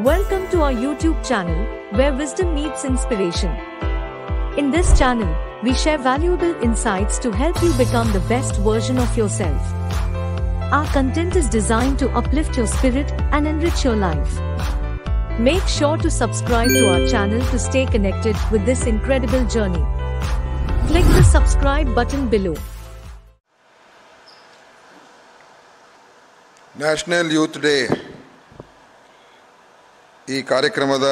Welcome to our YouTube channel, where wisdom meets inspiration. In this channel, we share valuable insights to help you become the best version of yourself. Our content is designed to uplift your spirit and enrich your life. Make sure to subscribe to our channel to stay connected with this incredible journey. Click the subscribe button below. National youth day ಈ ಕಾರ್ಯಕ್ರಮದ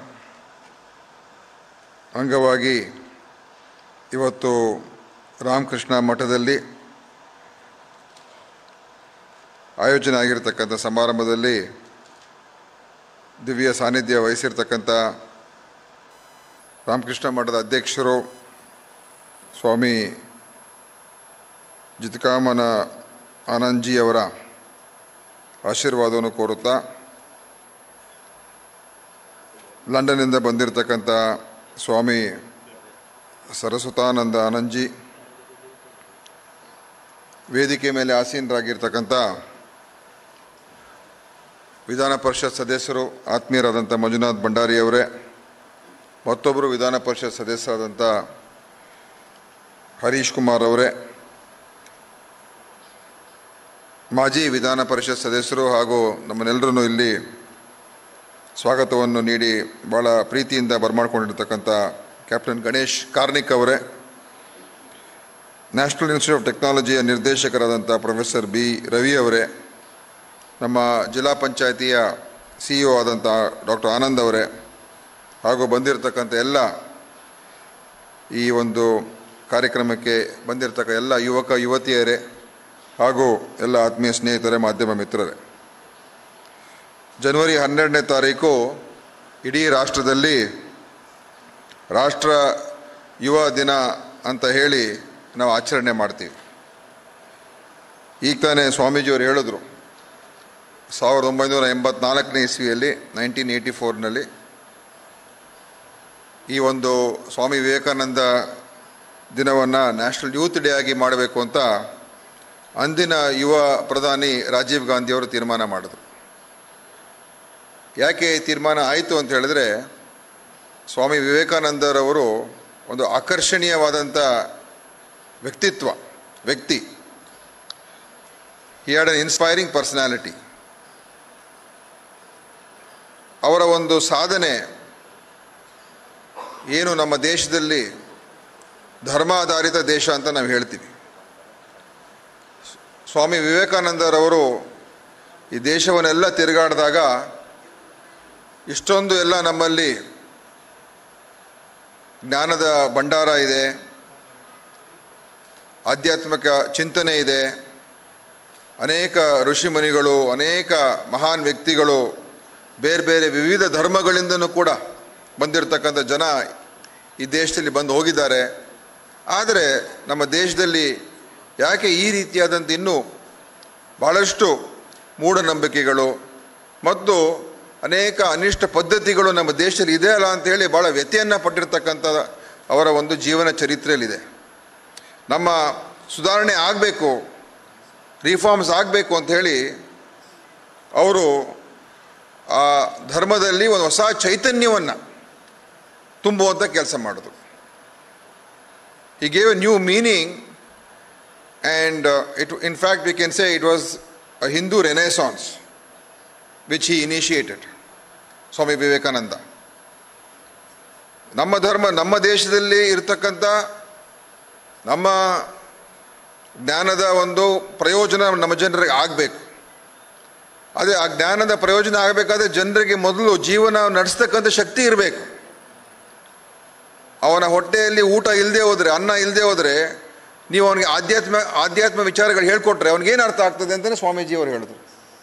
ಅಂಗವಾಗಿ ಇವತ್ತು ರಾಮಕೃಷ್ಣ ಮಠದಲ್ಲಿ ಆಯೋಜನೆ ಆಗಿರತಕ್ಕಂಥ ಸಮಾರಂಭದಲ್ಲಿ ದಿವ್ಯ ಸಾನ್ನಿಧ್ಯ ವಹಿಸಿರ್ತಕ್ಕಂಥ ರಾಮಕೃಷ್ಣ ಮಠದ ಅಧ್ಯಕ್ಷರು ಸ್ವಾಮಿ ಜಿತಕಾಮನ ಆನಂದ್ಜಿಯವರ ಆಶೀರ್ವಾದವನ್ನು ಕೋರುತ್ತಾ ಲಂಡನ್ನಿಂದ ಬಂದಿರತಕ್ಕಂಥ ಸ್ವಾಮಿ ಸರಸ್ವತಾನಂದ ಆನಂದ್ಜಿ ವೇದಿಕೆ ಮೇಲೆ ಆಸೀನರಾಗಿರ್ತಕ್ಕಂಥ ವಿಧಾನ ಪರಿಷತ್ ಸದಸ್ಯರು ಆತ್ಮೀಯರಾದಂಥ ಮಂಜುನಾಥ್ ಭಂಡಾರಿಯವರೇ ಮತ್ತೊಬ್ಬರು ವಿಧಾನ ಪರಿಷತ್ ಸದಸ್ಯರಾದಂಥ ಹರೀಶ್ ಕುಮಾರ್ ಅವರೇ ಮಾಜಿ ವಿಧಾನ ಪರಿಷತ್ ಸದಸ್ಯರು ಹಾಗೂ ನಮ್ಮನ್ನೆಲ್ಲರನ್ನು ಇಲ್ಲಿ ಸ್ವಾಗತವನ್ನು ನೀಡಿ ಭಾಳ ಪ್ರೀತಿಯಿಂದ ಬರಮಾಡ್ಕೊಂಡಿರ್ತಕ್ಕಂಥ ಕ್ಯಾಪ್ಟನ್ ಗಣೇಶ್ ಕಾರ್ನಿಕ್ ಅವರೇ ನ್ಯಾಷನಲ್ ಇನ್ಸ್ಟಿಟ್ಯೂಟ್ ಆಫ್ ಟೆಕ್ನಾಲಜಿಯ ನಿರ್ದೇಶಕರಾದಂಥ ಪ್ರೊಫೆಸರ್ ಬಿ ರವಿ ಅವರೇ ನಮ್ಮ ಜಿಲ್ಲಾ ಪಂಚಾಯಿತಿಯ ಸಿ ಇಒ ಆದಂಥ ಡಾಕ್ಟರ್ ಆನಂದ್ ಅವರೇ ಹಾಗೂ ಬಂದಿರತಕ್ಕಂಥ ಎಲ್ಲ ಈ ಒಂದು ಕಾರ್ಯಕ್ರಮಕ್ಕೆ ಬಂದಿರತಕ್ಕ ಎಲ್ಲ ಯುವಕ ಯುವತಿಯರೇ ಹಾಗೂ ಎಲ್ಲ ಆತ್ಮೀಯ ಸ್ನೇಹಿತರೇ ಮಾಧ್ಯಮ ಮಿತ್ರರೇ ಜನವರಿ ಹನ್ನೆರಡನೇ ತಾರೀಕು ಇಡೀ ರಾಷ್ಟ್ರದಲ್ಲಿ ರಾಷ್ಟ್ರ ಯುವ ದಿನ ಅಂತ ಹೇಳಿ ನಾವು ಆಚರಣೆ ಮಾಡ್ತೀವಿ ಈಗ ತಾನೇ ಸ್ವಾಮೀಜಿಯವರು ಹೇಳಿದ್ರು ಸಾವಿರದ ಒಂಬೈನೂರ ಎಂಬತ್ನಾಲ್ಕನೇ ಇಸ್ವಿಯಲ್ಲಿ ನೈನ್ಟೀನ್ ಏಯ್ಟಿ ಫೋರ್ನಲ್ಲಿ ಈ ಒಂದು ಸ್ವಾಮಿ ವಿವೇಕಾನಂದ ದಿನವನ್ನು ನ್ಯಾಷನಲ್ ಯೂತ್ ಡೇ ಆಗಿ ಮಾಡಬೇಕು ಅಂತ ಅಂದಿನ ಯುವ ಪ್ರಧಾನಿ ರಾಜೀವ್ ಗಾಂಧಿಯವರು ತೀರ್ಮಾನ ಮಾಡಿದ್ರು ಯಾಕೆ ಈ ತೀರ್ಮಾನ ಆಯಿತು ಅಂತ ಹೇಳಿದ್ರೆ ಸ್ವಾಮಿ ವಿವೇಕಾನಂದರವರು ಒಂದು ಆಕರ್ಷಣೀಯವಾದಂಥ ವ್ಯಕ್ತಿತ್ವ ವ್ಯಕ್ತಿ he had an inspiring personality ಅವರ ಒಂದು ಸಾಧನೆ ಏನು ನಮ್ಮ ದೇಶದಲ್ಲಿ ಧರ್ಮಾಧಾರಿತ ದೇಶ ಅಂತ ನಾವು ಹೇಳ್ತೀವಿ ಸ್ವಾಮಿ ವಿವೇಕಾನಂದರವರು ಈ ದೇಶವನ್ನೆಲ್ಲ ತಿರುಗಾಡಿದಾಗ ಇಷ್ಟೊಂದು ಎಲ್ಲ ನಮ್ಮಲ್ಲಿ ಜ್ಞಾನದ ಭಂಡಾರ ಇದೆ ಆಧ್ಯಾತ್ಮಿಕ ಚಿಂತನೆ ಇದೆ ಅನೇಕ ಋಷಿಮುನಿಗಳು ಅನೇಕ ಮಹಾನ್ ವ್ಯಕ್ತಿಗಳು ಬೇರೆ ಬೇರೆ ವಿವಿಧ ಧರ್ಮಗಳಿಂದನೂ ಕೂಡ ಬಂದಿರತಕ್ಕಂಥ ಜನ ಈ ದೇಶದಲ್ಲಿ ಬಂದು ಹೋಗಿದ್ದಾರೆ ಆದರೆ ನಮ್ಮ ದೇಶದಲ್ಲಿ ಯಾಕೆ ಈ ರೀತಿಯಾದಂಥ ಇನ್ನೂ ಭಾಳಷ್ಟು ಮೂಢನಂಬಿಕೆಗಳು ಮತ್ತು ಅನೇಕ ಅನಿಷ್ಟ ಪದ್ಧತಿಗಳು ನಮ್ಮ ದೇಶದಲ್ಲಿ ಇದೆ ಅಲ್ಲ ಅಂತೇಳಿ ಭಾಳ ವ್ಯತ್ಯೆಯನ್ನು ಪಟ್ಟಿರ್ತಕ್ಕಂಥ ಅವರ ಒಂದು ಜೀವನ ಚರಿತ್ರೆಯಲ್ಲಿದೆ ನಮ್ಮ ಸುಧಾರಣೆ ಆಗಬೇಕು ರಿಫಾರ್ಮ್ಸ್ ಆಗಬೇಕು ಅಂಥೇಳಿ ಅವರು ಆ ಧರ್ಮದಲ್ಲಿ ಒಂದು ಹೊಸ ಚೈತನ್ಯವನ್ನು ತುಂಬುವಂಥ ಕೆಲಸ ಮಾಡಿದ್ರು he gave a new meaning and uh, it, in fact we can say it was a hindu renaissance which he initiated ಸ್ವಾಮಿ ವಿವೇಕಾನಂದ ನಮ್ಮ ಧರ್ಮ ನಮ್ಮ ದೇಶದಲ್ಲಿ ಇರತಕ್ಕಂಥ ನಮ್ಮ ಜ್ಞಾನದ ಒಂದು ಪ್ರಯೋಜನ ನಮ್ಮ ಜನರಿಗೆ ಆಗಬೇಕು ಅದೇ ಆ ಜ್ಞಾನದ ಪ್ರಯೋಜನ ಆಗಬೇಕಾದ್ರೆ ಜನರಿಗೆ ಮೊದಲು ಜೀವನ ನಡೆಸ್ತಕ್ಕಂಥ ಶಕ್ತಿ ಇರಬೇಕು ಅವನ ಹೊಟ್ಟೆಯಲ್ಲಿ ಊಟ ಇಲ್ಲದೆ ಹೋದರೆ ಅನ್ನ ಇಲ್ಲದೆ ಹೋದರೆ ನೀವು ಅವನಿಗೆ ಆಧ್ಯಾತ್ಮ ಆಧ್ಯಾತ್ಮ ವಿಚಾರಗಳು ಹೇಳ್ಕೊಟ್ರೆ ಅವನಿಗೇನು ಅರ್ಥ ಆಗ್ತದೆ ಅಂತಲೇ ಸ್ವಾಮೀಜಿ ಅವರು ಹೇಳಿದ್ರು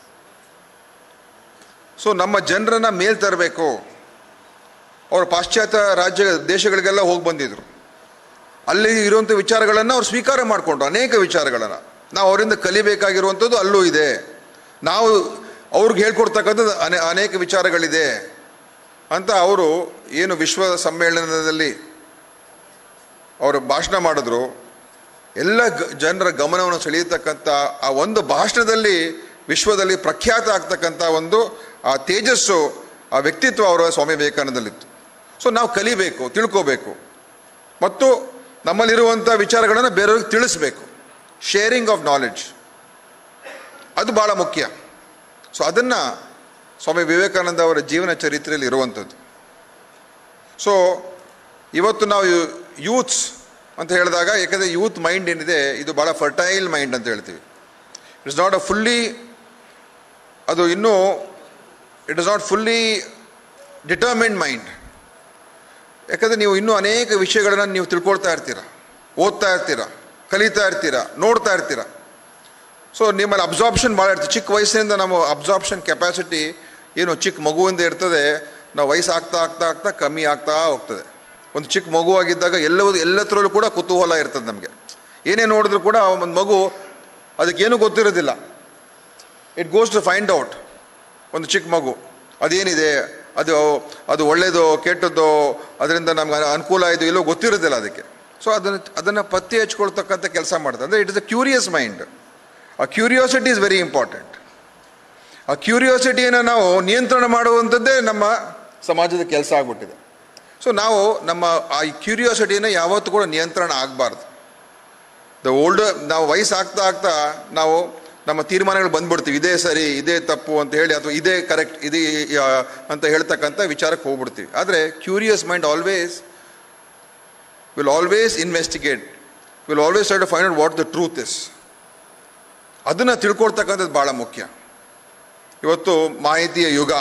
ಸೊ ನಮ್ಮ ಜನರನ್ನ ಮೇಲ್ ತರಬೇಕು ಅವರು ಪಾಶ್ಚಾತ್ಯ ರಾಜ್ಯ ದೇಶಗಳಿಗೆಲ್ಲ ಹೋಗಿ ಬಂದಿದ್ರು ಅಲ್ಲಿ ಇರುವಂಥ ವಿಚಾರಗಳನ್ನು ಅವ್ರು ಸ್ವೀಕಾರ ಮಾಡಿಕೊಂಡ್ರು ಅನೇಕ ವಿಚಾರಗಳನ್ನು ನಾವು ಅವರಿಂದ ಕಲಿಬೇಕಾಗಿರುವಂಥದ್ದು ಅಲ್ಲೂ ಇದೆ ನಾವು ಅವ್ರಿಗೆ ಹೇಳ್ಕೊಡ್ತಕ್ಕಂಥದ್ದು ಅನೇ ಅನೇಕ ವಿಚಾರಗಳಿದೆ ಅಂತ ಅವರು ಏನು ವಿಶ್ವ ಸಮ್ಮೇಳನದಲ್ಲಿ ಅವರು ಭಾಷಣ ಮಾಡಿದ್ರು ಎಲ್ಲ ಗ ಜನರ ಗಮನವನ್ನು ಸೆಳೆಯತಕ್ಕಂಥ ಆ ಒಂದು ಭಾಷಣದಲ್ಲಿ ವಿಶ್ವದಲ್ಲಿ ಪ್ರಖ್ಯಾತ ಆಗ್ತಕ್ಕಂಥ ಒಂದು ಆ ತೇಜಸ್ಸು ಆ ವ್ಯಕ್ತಿತ್ವ ಅವರ ಸ್ವಾಮಿ ವಿವೇಕಾನಂದಲ್ಲಿತ್ತು ಸೊ ನಾವು ಕಲಿಬೇಕು ತಿಳ್ಕೋಬೇಕು ಮತ್ತು ನಮ್ಮಲ್ಲಿರುವಂಥ ವಿಚಾರಗಳನ್ನು ಬೇರೆಯವ್ರಿಗೆ ತಿಳಿಸ್ಬೇಕು ಶೇರಿಂಗ್ ಆಫ್ ನಾಲೆಡ್ಜ್ ಅದು ಭಾಳ ಮುಖ್ಯ ಸೊ ಅದನ್ನು ಸ್ವಾಮಿ ವಿವೇಕಾನಂದ ಅವರ ಜೀವನ ಚರಿತ್ರೆಯಲ್ಲಿ ಇರುವಂಥದ್ದು ಸೊ ಇವತ್ತು ನಾವು ಯೂತ್ಸ್ ಅಂತ ಹೇಳಿದಾಗ ಯಾಕಂದರೆ ಯೂತ್ ಮೈಂಡ್ ಏನಿದೆ ಇದು ಭಾಳ ಫರ್ಟೈಲ್ ಮೈಂಡ್ ಅಂತ ಹೇಳ್ತೀವಿ ಇಟ್ಸ್ ನಾಟ್ ಅ ಫುಲ್ಲಿ ಅದು ಇನ್ನೂ it is not fully determined mind ಯಾಕಂದರೆ ನೀವು ಇನ್ನೂ ಅನೇಕ ವಿಷಯಗಳನ್ನು ನೀವು ತಿಳ್ಕೊಳ್ತಾ ಇರ್ತೀರ ಓದ್ತಾ ಇರ್ತೀರ ಕಲಿತಾ ಇರ್ತೀರ ನೋಡ್ತಾ ಇರ್ತೀರ ಸೊ ನಿಮ್ಮಲ್ಲಿ ಅಬ್ಸಾರ್ಪ್ಷನ್ ಭಾಳ ಇರ್ತದೆ ಚಿಕ್ಕ ವಯಸ್ಸಿನಿಂದ ನಮ್ಮ ಅಬ್ಸಾರ್ಪ್ಷನ್ ಕೆಪಾಸಿಟಿ ಏನು ಚಿಕ್ಕ ಮಗುವಿಂದ ಇರ್ತದೆ ನಾವು ವಯಸ್ಸು ಆಗ್ತಾ ಆಗ್ತಾ ಆಗ್ತಾ ಕಮ್ಮಿ ಆಗ್ತಾ ಹೋಗ್ತದೆ ಒಂದು ಚಿಕ್ಕ ಮಗುವಾಗಿದ್ದಾಗ ಎಲ್ಲವೂ ಎಲ್ಲತ್ರಲ್ಲೂ ಕೂಡ ಕುತೂಹಲ ಇರ್ತದೆ ನಮಗೆ ಏನೇ ನೋಡಿದ್ರು ಕೂಡ ಒಂದು ಮಗು ಅದಕ್ಕೇನು ಗೊತ್ತಿರೋದಿಲ್ಲ it goes to find out ಒಂದು ಚಿಕ್ಕ ಮಗು ಅದೇನಿದೆ ಅದು ಅದು ಒಳ್ಳೆಯದೋ ಕೆಟ್ಟದ್ದೋ ಅದರಿಂದ ನಮ್ಗೆ ಅನುಕೂಲ ಇದು ಎಲ್ಲೋ ಗೊತ್ತಿರೋದಿಲ್ಲ ಅದಕ್ಕೆ ಸೊ ಅದನ್ನು ಅದನ್ನು ಪತ್ತೆ ಹಚ್ಕೊಳ್ತಕ್ಕಂಥ ಕೆಲಸ ಮಾಡ್ತಾರೆ ಅಂದರೆ it is uh curious mind ಆ ಕ್ಯೂರಿಯಾಸಿಟಿ ಇಸ್ ವೆರಿ ಇಂಪಾರ್ಟೆಂಟ್ ಆ ಕ್ಯೂರಿಯಾಸಿಟಿಯನ್ನು ನಾವು ನಿಯಂತ್ರಣ ಮಾಡುವಂಥದ್ದೇ ನಮ್ಮ ಸಮಾಜದ ಕೆಲಸ ಆಗ್ಬಿಟ್ಟಿದೆ ಸೊ ನಾವು ನಮ್ಮ ಆ ಕ್ಯೂರಿಯಾಸಿಟಿನ ಯಾವತ್ತೂ ಕೂಡ ನಿಯಂತ್ರಣ ಆಗಬಾರ್ದು ದ ಓಲ್ಡ್ ನಾವು ವಯಸ್ಸು ಆಗ್ತಾ ಆಗ್ತಾ ನಾವು ನಮ್ಮ ತೀರ್ಮಾನಗಳು ಬಂದ್ಬಿಡ್ತೀವಿ ಇದೇ ಸರಿ ಇದೇ ತಪ್ಪು ಅಂತ ಹೇಳಿ ಅಥವಾ ಇದೇ ಕರೆಕ್ಟ್ ಇದೇ ಆ, ಅಂತ ಹೇಳ್ತಕ್ಕಂಥ ವಿಚಾರಕ್ಕೆ ಹೋಗ್ಬಿಡ್ತೀವಿ ಆದರೆ curious mind always will always investigate will always try to find out what the truth is ಅದನ್ನು ತಿಳ್ಕೊಳ್ತಕ್ಕಂಥದ್ದು ಭಾಳ ಮುಖ್ಯ ಇವತ್ತು ಮಾಹಿತಿಯ ಯುಗ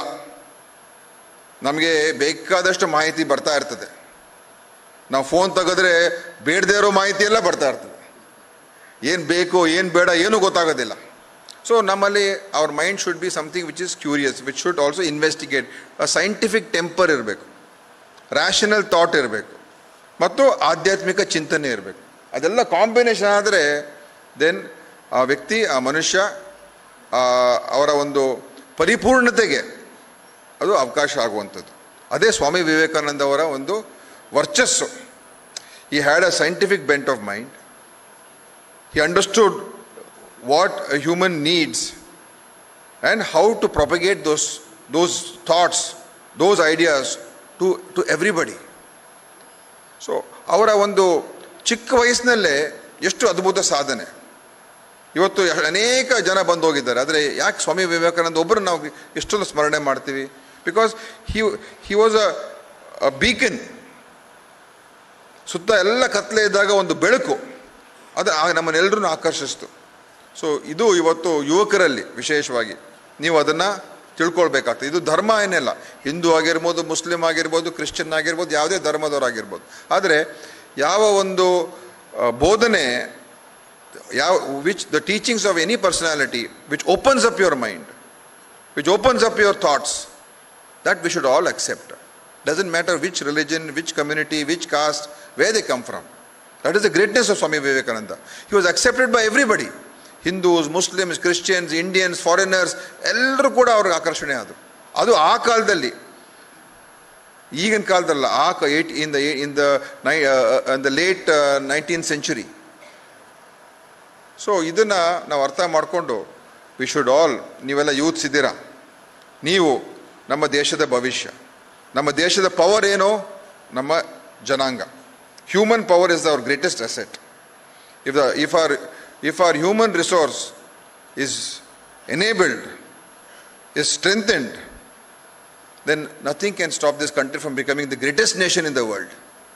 ನಮಗೆ ಬೇಕಾದಷ್ಟು ಮಾಹಿತಿ ಬರ್ತಾ ಇರ್ತದೆ ನಾವು ಫೋನ್ ತೆಗೆದ್ರೆ ಬೇಡದೇ ಇರೋ ಮಾಹಿತಿ ಎಲ್ಲ ಬರ್ತಾ ಇರ್ತದೆ ಏನು ಬೇಕು ಏನು ಬೇಡ ಏನೂ ಗೊತ್ತಾಗೋದಿಲ್ಲ ಸೊ ನಮ್ಮಲ್ಲಿ ಅವ್ರ mind should be something which is curious which should also investigate a scientific temper ಇರಬೇಕು ರ್ಯಾಷನಲ್ ಥಾಟ್ ಇರಬೇಕು ಮತ್ತು ಆಧ್ಯಾತ್ಮಿಕ ಚಿಂತನೆ ಇರಬೇಕು ಅದೆಲ್ಲ ಕಾಂಬಿನೇಷನ್ ಆದರೆ ದೆನ್ ಆ ವ್ಯಕ್ತಿ ಆ ಮನುಷ್ಯ ಆ, ಅವರ ಒಂದು ಪರಿಪೂರ್ಣತೆಗೆ ಅದು ಅವಕಾಶ ಆಗುವಂಥದ್ದು ಅದೇ ಸ್ವಾಮಿ ವಿವೇಕಾನಂದ ಅವರ ಒಂದು ವರ್ಚಸ್ಸು ಈ had a scientific bent of mind he understood what a human needs and how to propagate those, those thoughts, those ideas to, to everybody. So ಅವರ ಒಂದು ಚಿಕ್ಕ ವಯಸ್ಸಿನಲ್ಲೇ ಎಷ್ಟು ಅದ್ಭುತ ಸಾಧನೆ ಇವತ್ತು ಎ- ಅನೇಕ ಜನ ಬಂದು ಹೋಗಿದ್ದಾರೆ ಆದರೆ ಯಾಕೆ ಸ್ವಾಮಿ ವಿವೇಕಾನಂದ ಒಬ್ಬರು ನಾವು ಎಷ್ಟೊಂದು ಸ್ಮರಣೆ ಮಾಡ್ತೀವಿ because he he was a beacon ಸುತ್ತ ಎಲ್ಲ ಕತ್ಲೆ ಇದ್ದಾಗ ಒಂದು ಬೆಳಕು ಅದು ಆ ನಮ್ಮನ್ನೆಲ್ಲರೂ ಆಕರ್ಷಿಸ್ತು ಸೊ ಇದು ಇವತ್ತು ಯುವಕರಲ್ಲಿ ವಿಶೇಷವಾಗಿ ನೀವು ಅದನ್ನು ತಿಳ್ಕೊಳ್ಬೇಕಾಗ್ತದೆ ಇದು ಧರ್ಮ ಏನಿಲ್ಲ ಹಿಂದೂ ಆಗಿರ್ಬೋದು ಮುಸ್ಲಿಂ ಆಗಿರ್ಬೋದು ಕ್ರಿಶ್ಚಿಯನ್ ಆಗಿರ್ಬೋದು ಯಾವುದೇ ಧರ್ಮದವರಾಗಿರ್ಬೋದು ಆದರೆ ಯಾವ ಒಂದು ಆ, ಬೋಧನೆ ಯಾವ which the teachings of any personality which opens up your mind which opens up your thoughts that we should all accept. Doesn't matter which religion, which community, which caste, where they come from. That is the greatness of Swami Vivekananda. He was accepted by everybody. Hindus Muslims Christians Indians foreigners ಎಲ್ಲರೂ ಕೂಡ ಅವ್ರಿಗೆ ಆಕರ್ಷಣೆ ಆದರು ಅದು ಆ ಕಾಲದಲ್ಲಿ ಈಗಿನ ಕಾಲದಲ್ಲ ಆ at in the in the nine in the late nineteen century so ಇದನ್ನು ನಾವು ಅರ್ಥ ಮಾಡಿಕೊಂಡು ವಿ ಶುಡ್ ಆಲ್ ನೀವೆಲ್ಲ ಯೂತ್ಸ್ ಇದ್ದೀರಾ ನೀವು ನಮ್ಮ ದೇಶದ ಭವಿಷ್ಯ ನಮ್ಮ ದೇಶದ ಪವರ್ ಏನು ನಮ್ಮ ಜನಾಂಗ human power is our greatest asset if the if are if are human resource is enabled is strengthened then nothing can stop this country from becoming the greatest nation in the world.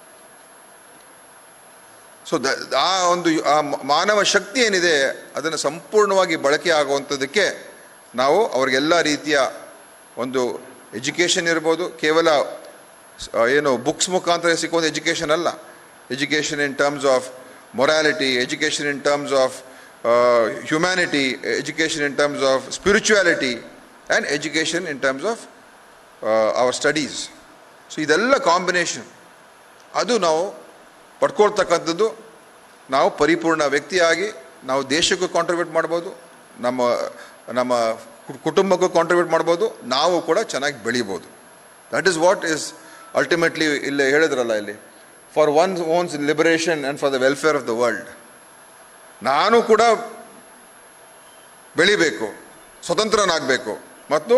So the ಆ ಒಂದು ಆ ಮ- ಮಾನವ ಶಕ್ತಿ ಏನಿದೆ ಅದನ್ನು ಸಂಪೂರ್ಣವಾಗಿ ಬಳಕೆ ಆಗುವಂಥದ್ದಕ್ಕೆ ನಾವು ಅವ್ರಿಗೆಲ್ಲ ರೀತಿಯ ಒಂದು ಎಜುಕೇಷನ್ ಇರ್ಬೋದು ಕೇವಲ ಸ್- ಆ, ಏನು ಬುಕ್ಸ್ ಮುಖಾಂತರ ಸಿಕ್ಕುವಂಥ ಎಜುಕೇಷನ್ ಅಲ್ಲ education in terms of morality education in terms of humanity education in terms of spirituality and education in terms of our studies so ಇದೆಲ್ಲ ಕಾಂಬಿನೇಷನ್ ಅದು ನಾವು ಪಡ್ಕೊಳ್ತಕ್ಕಂಥದ್ದು ನಾವು ಪರಿಪೂರ್ಣ ವ್ಯಕ್ತಿಯಾಗಿ ನಾವು ದೇಶಕ್ಕೂ ಕಾಂಟ್ರಿಬ್ಯೂಟ್ ಮಾಡ್ಬೋದು ನಮ್ಮ ನಮ್ಮ ಕು- ಕುಟುಂಬಕ್ಕೂ ಕಾಂಟ್ರಿಬ್ಯೂಟ್ ಮಾಡ್ಬೋದು ನಾವು ಕೂಡ ಚೆನ್ನಾಗಿ ಬೆಳಿಬೋದು that is what is ultimately ಇಲ್ಲಿ ಹೇಳಿದ್ರಲ್ಲ ಇಲ್ಲಿ for one one's liberation and for the welfare of the world ನಾನು ಕೂಡ ಬೆಳಿಬೇಕು ಸ್ವತಂತ್ರನಾಗಬೇಕು ಮತ್ತು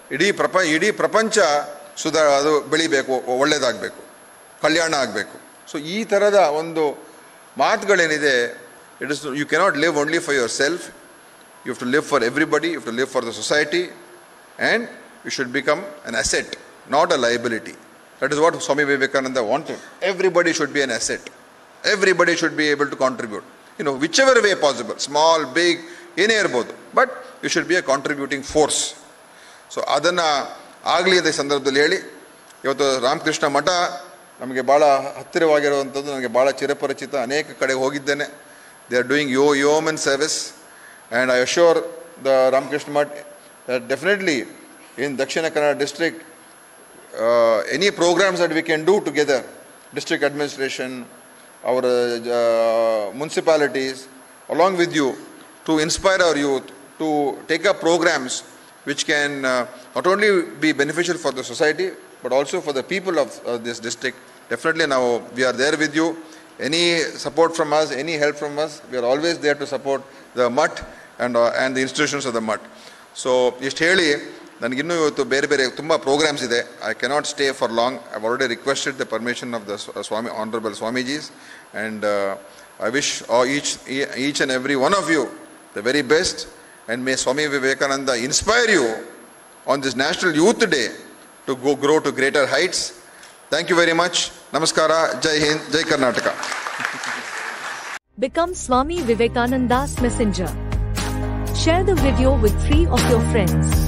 ಇಡೀ ಪ್ರಪ ಇಡೀ ಪ್ರಪಂಚ ಸುಧಾ ಅದು ಬೆಳಿಬೇಕು ಒಳ್ಳೆಯದಾಗಬೇಕು ಕಲ್ಯಾಣ ಆಗಬೇಕು ಸೊ ಈ ಥರದ ಒಂದು ಮಾತುಗಳೇನಿದೆ it is you cannot live only for yourself you have to live for everybody you have to live for the society and you should become an asset not a liability that is what Swami Vivekananda wanted everybody should be an asset everybody should be able to contribute you know whichever way possible small big ಏನೇ ಇರ್ಬೋದು but you should be a contributing force so ಅದನ್ನು ಆಗಲಿ ಅಂತ ಈ ಸಂದರ್ಭದಲ್ಲಿ ಹೇಳಿ ಇವತ್ತು ರಾಮಕೃಷ್ಣ ಮಠ ನಮಗೆ ಭಾಳ ಹತ್ತಿರವಾಗಿರುವಂಥದ್ದು ನನಗೆ ಭಾಳ ಚಿರಪರಿಚಿತ ಅನೇಕ ಕಡೆ ಹೋಗಿದ್ದೇನೆ they are doing yo yeoman service and I assure the Ramakrishna Math definitely in Dakshina Kannada district uh, any programs that we can do together, district administration, our uh, municipalities, along with you, to inspire our youth to take up programs which can uh, not only be beneficial for the society, but also for the people of uh, this district. Definitely now we are there with you. Any support from us, any help from us, we are always there to support the MUT and, uh, and the institutions of the MUT. So ಇಷ್ಟು ಹೇಳಿ ನನಗಿನ್ನೂ ಇವತ್ತು ಬೇರೆ ಬೇರೆ ತುಂಬ programmes ಇದೆ I cannot stay for long I already requested the permission of the Swami honourable Swamijis and I wish each each and every one of you the very best and may Swami Vivekananda inspire you on this national youth day to go grow to greater heights thank you very much ನಮಸ್ಕಾರ ಜೈ ಹಿಂದ್ ಜೈ Karnataka Become Swami Vivekananda's messenger. Share the video with three of your friends.